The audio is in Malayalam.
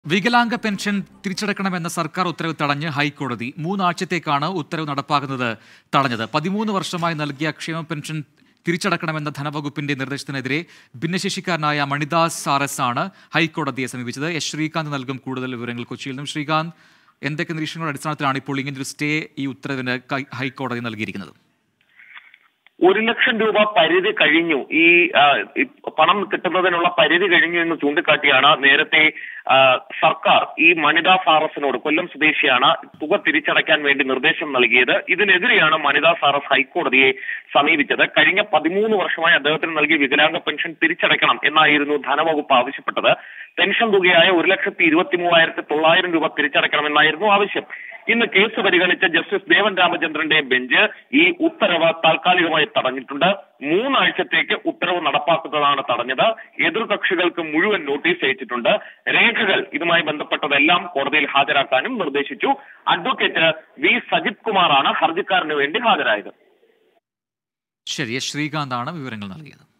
വികലാംഗ പെൻഷൻ തിരിച്ചടക്കണമെന്ന സർക്കാർ ഉത്തരവ് തടഞ്ഞ് ഹൈക്കോടതി മൂന്നാഴ്ചത്തേക്കാണ് ഉത്തരവ് നടപ്പാക്കുന്നത് തടഞ്ഞത് പതിമൂന്ന് വർഷമായി നൽകിയ ക്ഷേമ പെൻഷൻ തിരിച്ചടക്കണമെന്ന ധനവകുപ്പിന്റെ നിർദ്ദേശത്തിനെതിരെ ഭിന്നശേഷിക്കാരനായ മണിദാസ് ആർ എസ് ആണ് ഹൈക്കോടതിയെ സമീപിച്ചത് എസ് ശ്രീകാന്ത് നൽകും കൂടുതൽ വിവരങ്ങൾ കൊച്ചിയിൽ നിന്നും ശ്രീകാന്ത് എന്തൊക്കെ നിരീക്ഷണങ്ങളുടെ അടിസ്ഥാനത്തിലാണ് ഇപ്പോൾ ഇങ്ങനൊരു സ്റ്റേ ഈ ഉത്തരവിന് കൈ- ഹൈക്കോടതി നൽകിയിരിക്കുന്നത് ഒരു ലക്ഷം രൂപ പരിധി കഴിഞ്ഞു ഈ ആ, ഈ പണം കിട്ടുന്നതിനുള്ള പരിധി കഴിഞ്ഞു എന്ന് ചൂണ്ടിക്കാട്ടിയാണ് നേരത്തെ ആ, സർക്കാർ ഈ മണിദാസ് ആർ എസിനോട് കൊല്ലം സ്വദേശിയാണ് തുക തിരിച്ചടയ്ക്കാൻ വേണ്ടി നിർദ്ദേശം നൽകിയത് ഇതിനെതിരെയാണ് മണിദാസ് ആർ എസ് ഹൈക്കോടതിയെ സമീപിച്ചത് കഴിഞ്ഞ പതിമൂന്ന് വർഷമായി അദ്ദേഹത്തിന് നൽകിയ വികലാംഗ പെൻഷൻ തിരിച്ചടയ്ക്കണം എന്നായിരുന്നു ധനവകുപ്പ് ആവശ്യപ്പെട്ടത് പെൻഷൻ തുകയായ ഒരു ലക്ഷത്തി ഇരുപത്തി മൂവായിരത്തി തൊള്ളായിരം രൂപ തിരിച്ചടയ്ക്കണമെന്നായിരുന്നു ആവശ്യം ഇന്ന് കേസ് പരിഗണിച്ച ജസ്റ്റിസ് ദേവൻ രാമചന്ദ്രന്റെ ബെഞ്ച് ഈ ഉത്തരവ് താൽക്കാലികമായി തടഞ്ഞിട്ടുണ്ട് മൂന്നാഴ്ചത്തേക്ക് ഉത്തരവ് നടപ്പാക്കുന്നതാണ് തടഞ്ഞത് എതിർകക്ഷികൾക്ക് മുഴുവൻ നോട്ടീസ് അയച്ചിട്ടുണ്ട് രേഖകൾ ഇതുമായി ബന്ധപ്പെട്ടതെല്ലാം കോടതിയിൽ ഹാജരാക്കാനും നിർദ്ദേശിച്ചു അഡ്വക്കേറ്റ് വി സജിത് കുമാറാണ് ഹർജിക്കാരന് വേണ്ടി ഹാജരായത് ശരി എസ് ശ്രീകാന്താണ് വിവരങ്ങൾ നൽകിയത്